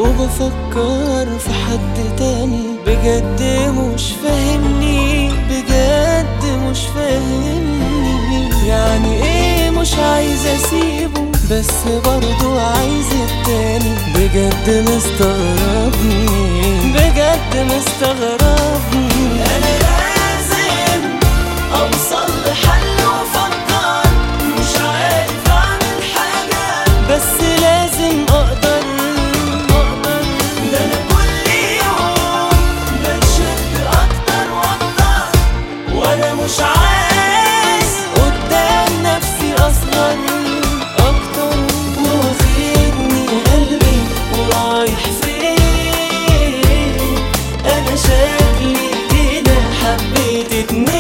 وبفكر في حد تاني بجد مش فاهمني بجد مش فاهمني يعني ايه مش عايز اسيبه بس برضو عايز التاني بجد مستغربني بجد مستغربني انا لازم اوصل لحل وافكر مش عارف اعمل حاجة بس لازم اقدر اقدر ده انا كل يوم بتشد اكتر واكتر وانا مش عايز قدام نفسي اصغر اكتر واخدني قلبي ورايح فين انا شكلي كده حبيت اتنين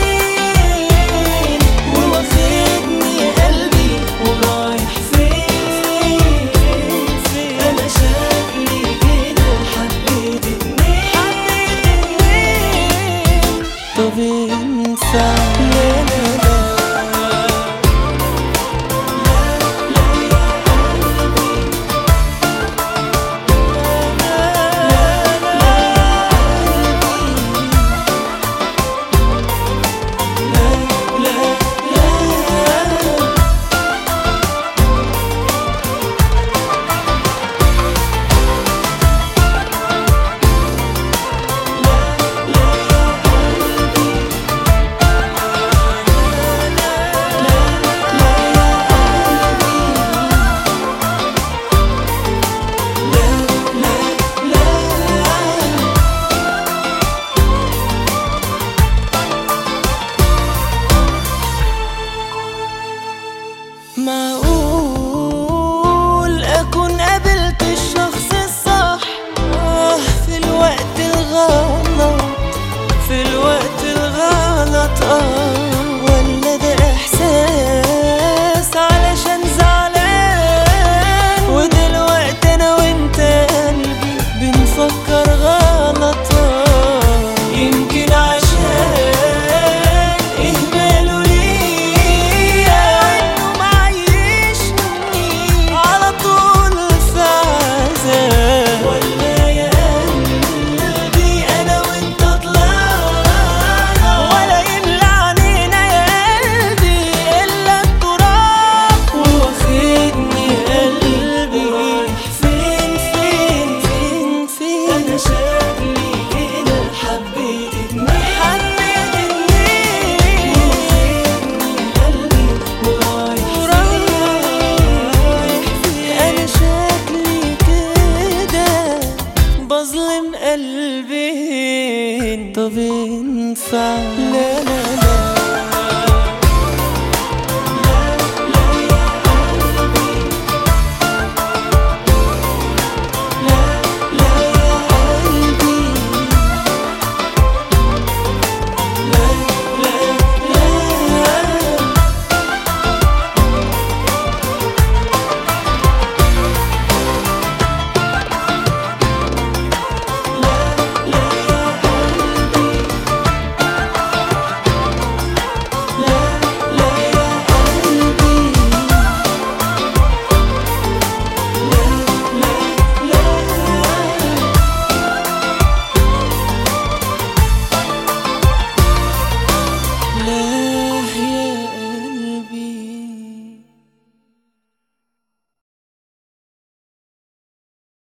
واخدني قلبي ورايح فين انا شكلي كده حبيت اتنين طب ينفع لا لا